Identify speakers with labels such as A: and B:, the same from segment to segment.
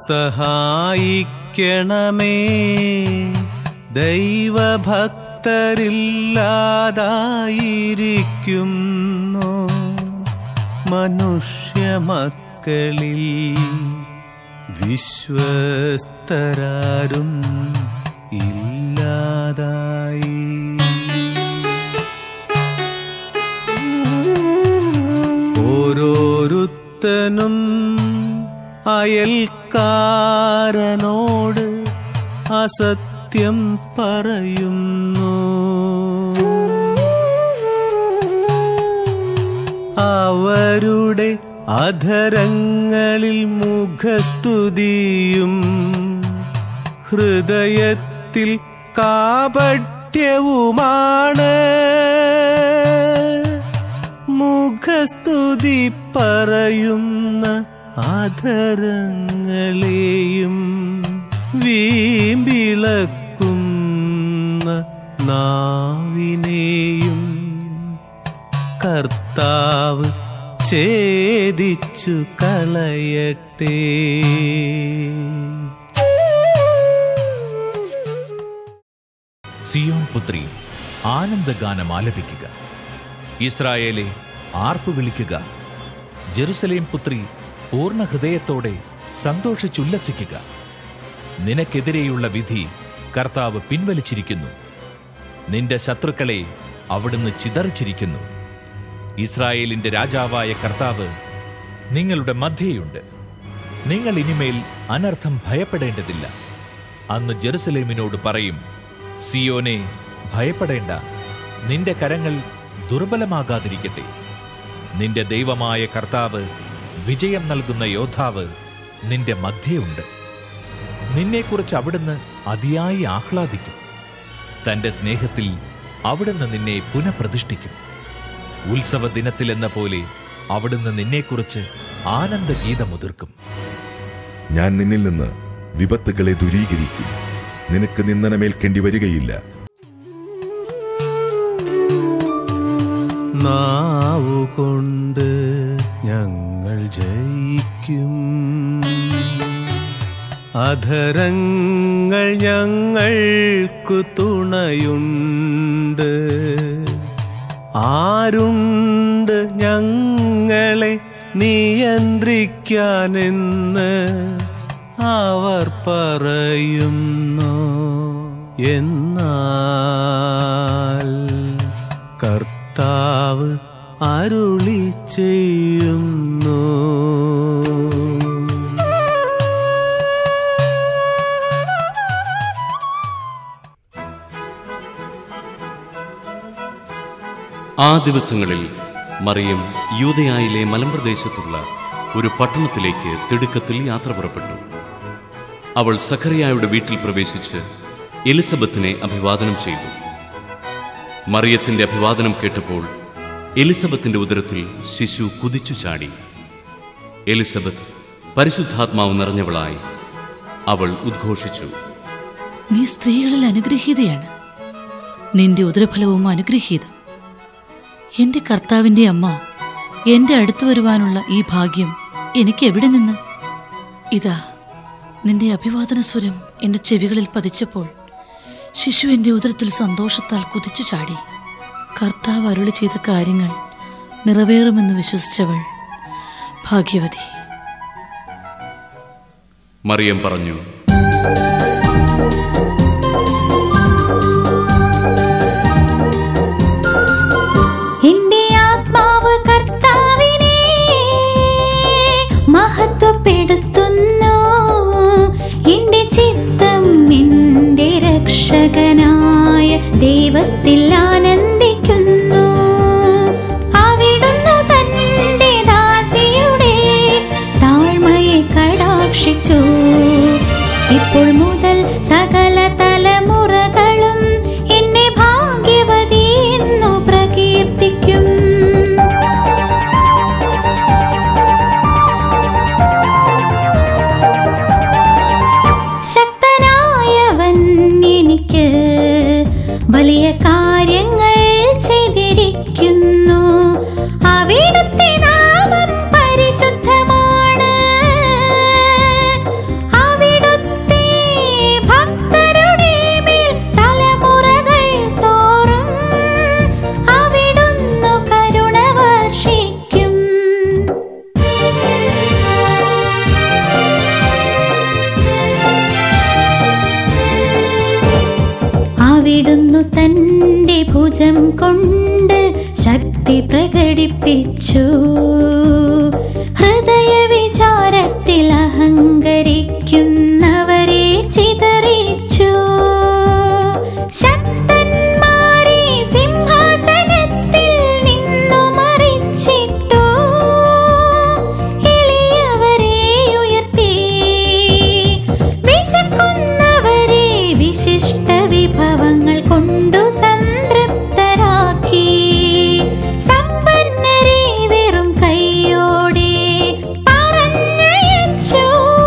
A: സഹായിക്കണമേ ദൈവഭക്തരില്ലാതായിരിക്കുന്നു മനുഷ്യമക്കളിൽ വിശ്വസ്തരാരും ഇല്ലാതായി ഓരോരുത്തനും അയൽക്കാരനോട് അസത്യം പറയുന്നു അവരുടെ അധരങ്ങളിൽ മുഖസ്തുതിയും ഹൃദയത്തിൽ കാപട്യവുമാണ് മുഖസ്തുതി പറയുന്ന ആധരങ്ങളെയും വീമ്പിളക്കുന്ന നാവിനെയും കർത്താവ് ഛേദിച്ചു കളയട്ടെ
B: സിയോൺ പുത്രി ആനന്ദഗാനം ആലപിക്കുക ഇസ്രായേലെ ആർപ്പ് വിളിക്കുക ജെറുസലേം പുത്രി പൂർണ്ണ ഹൃദയത്തോടെ സന്തോഷിച്ചുല്ലസിക്കുക നിനക്കെതിരെയുള്ള വിധി കർത്താവ് പിൻവലിച്ചിരിക്കുന്നു നിന്റെ ശത്രുക്കളെ അവിടുന്ന് ചിതറിച്ചിരിക്കുന്നു ഇസ്രായേലിന്റെ രാജാവായ കർത്താവ് നിങ്ങളുടെ മധ്യേയുണ്ട് നിങ്ങൾ ഇനിമേൽ അനർത്ഥം ഭയപ്പെടേണ്ടതില്ല അന്ന് ജെറുസലേമിനോട് പറയും സിയോനെ ഭയപ്പെടേണ്ട നിന്റെ കരങ്ങൾ ദുർബലമാകാതിരിക്കട്ടെ നിന്റെ ദൈവമായ കർത്താവ് വിജയം നൽകുന്ന യോദ്ധാവ് നിന്റെ മധ്യയുണ്ട് നിന്നെക്കുറിച്ച് അവിടുന്ന് അതിയായി ആഹ്ലാദിക്കും തന്റെ സ്നേഹത്തിൽ അവിടുന്ന് നിന്നെ പുനഃപ്രതിഷ്ഠിക്കും ഉത്സവ ദിനത്തിലെന്ന പോലെ അവിടുന്ന് നിന്നെക്കുറിച്ച് ആനന്ദഗീതമുതിർക്കും
C: ഞാൻ നിന്നിൽ നിന്ന് വിപത്തുകളെ ദൂരീകരിക്കും നിനക്ക് നിന്ദനമേൽക്കേണ്ടി വരികയില്ല
A: നാവുകൊണ്ട് ഞങ്ങൾ ജയിക്കും അധരങ്ങൾ ഞങ്ങൾക്കു തുണയുണ്ട് ആരുണ്ട് ഞങ്ങളെ നിയന്ത്രിക്കാനെന്ന് അവർ പറയുന്നു എന്നാൽ കർത്താവ് അരുളി ചെയ്യുന്നു
D: ആ ദിവസങ്ങളിൽ മറിയം യൂതയായിലെ മലമ്പ്രദേശത്തുള്ള ഒരു പട്ടണത്തിലേക്ക് തിടുക്കത്തിൽ യാത്ര പുറപ്പെട്ടു അവൾ സഖറിയായുടെ വീട്ടിൽ പ്രവേശിച്ച് എലിസബത്തിനെ അഭിവാദനം ചെയ്തു മറിയത്തിന്റെ അഭിവാദനം കേട്ടപ്പോൾ എലിസബത്തിന്റെ ഉദരത്തിൽ ശിശു കുതിച്ചു ചാടി എലിസബത്ത് പരിശുദ്ധാത്മാവ് നിറഞ്ഞവളായി അവൾ ഉദ്ഘോഷിച്ചു
E: നീ സ്ത്രീകളിൽ അനുഗ്രഹീതയാണ് നിന്റെ ഉദരഫലവും അനുഗ്രഹീതം എന്റെ കർത്താവിന്റെ അമ്മ എന്റെ അടുത്ത് വരുവാനുള്ള ഈ ഭാഗ്യം എനിക്ക് എവിടെ നിന്ന് ഇതാ നിന്റെ അഭിവാദന സ്വരം എന്റെ ചെവികളിൽ പതിച്ചപ്പോൾ ശിശു എന്റെ ഉദരത്തിൽ സന്തോഷത്താൽ കുതിച്ചു ചാടി കർത്താവ് അരുളി ചെയ്ത കാര്യങ്ങൾ നിറവേറുമെന്ന് വിശ്വസിച്ചവൾ ഭാഗ്യവതി
D: മറിയം പറഞ്ഞു
F: എന്റെ ആത്മാവ് കർത്താവിനെ മഹത്വപ്പെടുത്തുന്നു എന്റെ ചിത്തം എന്റെ രക്ഷകനായ ദൈവത്തിൽ ആനന്ദിക്കുന്നു അവിടുന്ന് തന്റെ ദാസിയുടെ താഴ്മയെ കടാക്ഷിച്ചു ഇപ്പോൾ മുതൽ സകല തലമുറകളും എന്നെ ഭാഗ്യവതി എന്നു പ്രകീർത്തിക്കും ശക്തനായവൻ എനിക്ക് വലിയ കാര്യങ്ങൾ ചെയ്തിരിക്കുന്നു അവിടുത്തെ നാമം പരിശുദ്ധമാണ് ഭുജം കൊണ്ട് ശക്തി പ്രകടിപ്പിച്ചു ഹൃദയ വിചാരത്തിൽ അഹങ്കരിക്കുന്നവരെ ചിതറിച്ചു ശക്തന്മാരെ സിംഹാസനത്തിൽ നിന്നു മറിച്ചിട്ടു എളിയവരെ ഉയർത്തി വിശക്കുന്നവരെ വിശിഷ്ട വിഭവങ്ങൾ കൊണ്ടു സംതൃപ്തരാക്കി സമ്പന്നരെ വെറും കൈയോടെ പറഞ്ഞയച്ചു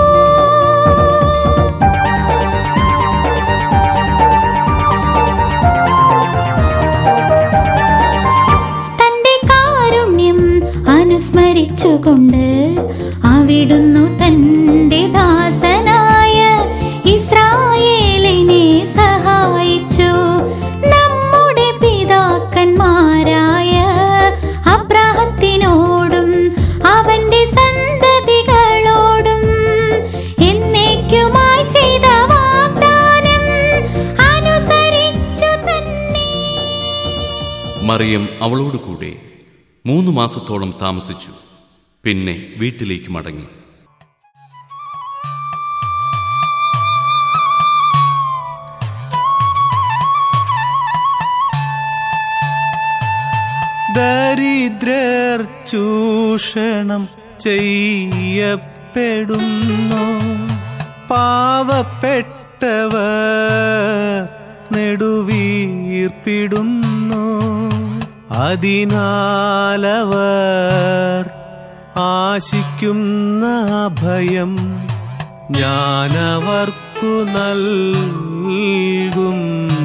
F: തന്റെ കാരുണ്യം അനുസ്മരിച്ചുകൊണ്ട് അവിടുന്നു തന്റെ ദാസനായ ഇസ്രായേലിനെ സഹായിച്ചു നമ്മുടെ പിതാക്കന്മാരായ അബ്രാഹത്തിനോടും അവന്റെ സന്തതികളോടും എന്നേക്കുമായി ചെയ്ത വാഗ്ദാനം അനുസരിച്ചു തന്നെ
D: മറിയം അവളോടുകൂടെ മൂന്ന് മാസത്തോളം താമസിച്ചു പിന്നെ വീട്ടിലേക്ക് മടങ്ങി
A: ദരിദ്രർ ചൂഷണം ചെയ്യപ്പെടുന്നു പാവപ്പെട്ടവർ നെടുവീർപ്പിടുന്നു അതിനാലവർ ആശിക്കുന്ന അഭയം ഞാനവർക്കു നൽകും